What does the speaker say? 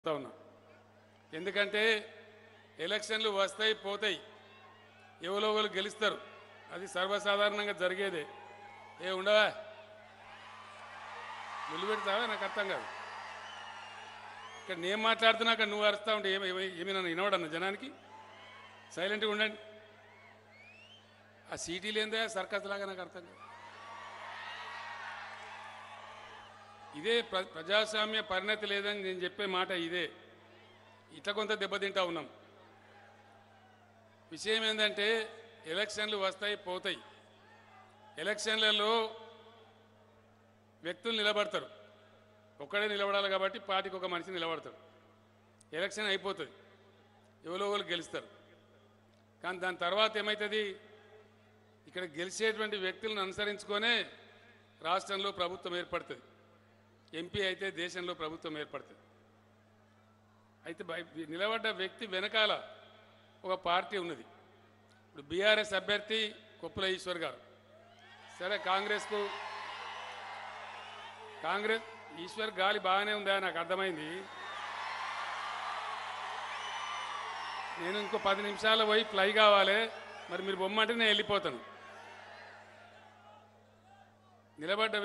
చెప్తా ఉన్నా ఎందుకంటే ఎలక్షన్లు వస్తాయి పోతాయి ఎవరో ఒకరు గెలుస్తారు అది సర్వసాధారణంగా జరిగేదే ఏ ఉండవా నిలబెడతావా నాకు అర్థం కాదు ఇక్కడ నేను మాట్లాడుతున్నాక నువ్వు అరుస్తా ఉంటే ఏమి ఏమి- ఏమి నన్ను వినవడన్న జనానికి సైలెంట్గా ఉండండి ఆ సీటీలు ఏందా సర్కస్ లాగా నాకు అర్థం కాదు ఇదే ప్ర ప్రజాస్వామ్య పరిణతి లేదని నేను చెప్పే మాట ఇదే ఇట్లా కొంత దెబ్బతింటా ఉన్నాం విషయం ఏంటంటే ఎలక్షన్లు వస్తాయి పోతాయి ఎలక్షన్లలో వ్యక్తులు నిలబడతారు ఒక్కడే నిలబడాలి కాబట్టి పార్టీకి ఒక మనిషి నిలబడతాడు ఎలక్షన్ అయిపోతుంది ఎవరో ఒకరు గెలుస్తారు కానీ దాని తర్వాత ఏమవుతుంది ఇక్కడ గెలిచేటువంటి వ్యక్తులను అనుసరించుకొనే రాష్ట్రంలో ప్రభుత్వం ఏర్పడుతుంది ఎంపీ అయితే దేశంలో ప్రభుత్వం ఏర్పడుతుంది అయితే బై- నిలబడ్డ వ్యక్తి వెనకాల ఒక పార్టీ ఉన్నది ఇప్పుడు బీఆర్ఎస్ అభ్యర్థి కొప్పుల ఈశ్వర్ గారు సరే కాంగ్రెస్కు కాంగ్రెస్ ఈశ్వర్ గాలి బాగానే ఉందా నాకు అర్థమైంది నేను ఇంకో పది నిమిషాలు పోయి ఫ్లై కావాలి మరి మీరు బొమ్మంటే నేను వెళ్ళిపోతాను నిలబడ్డ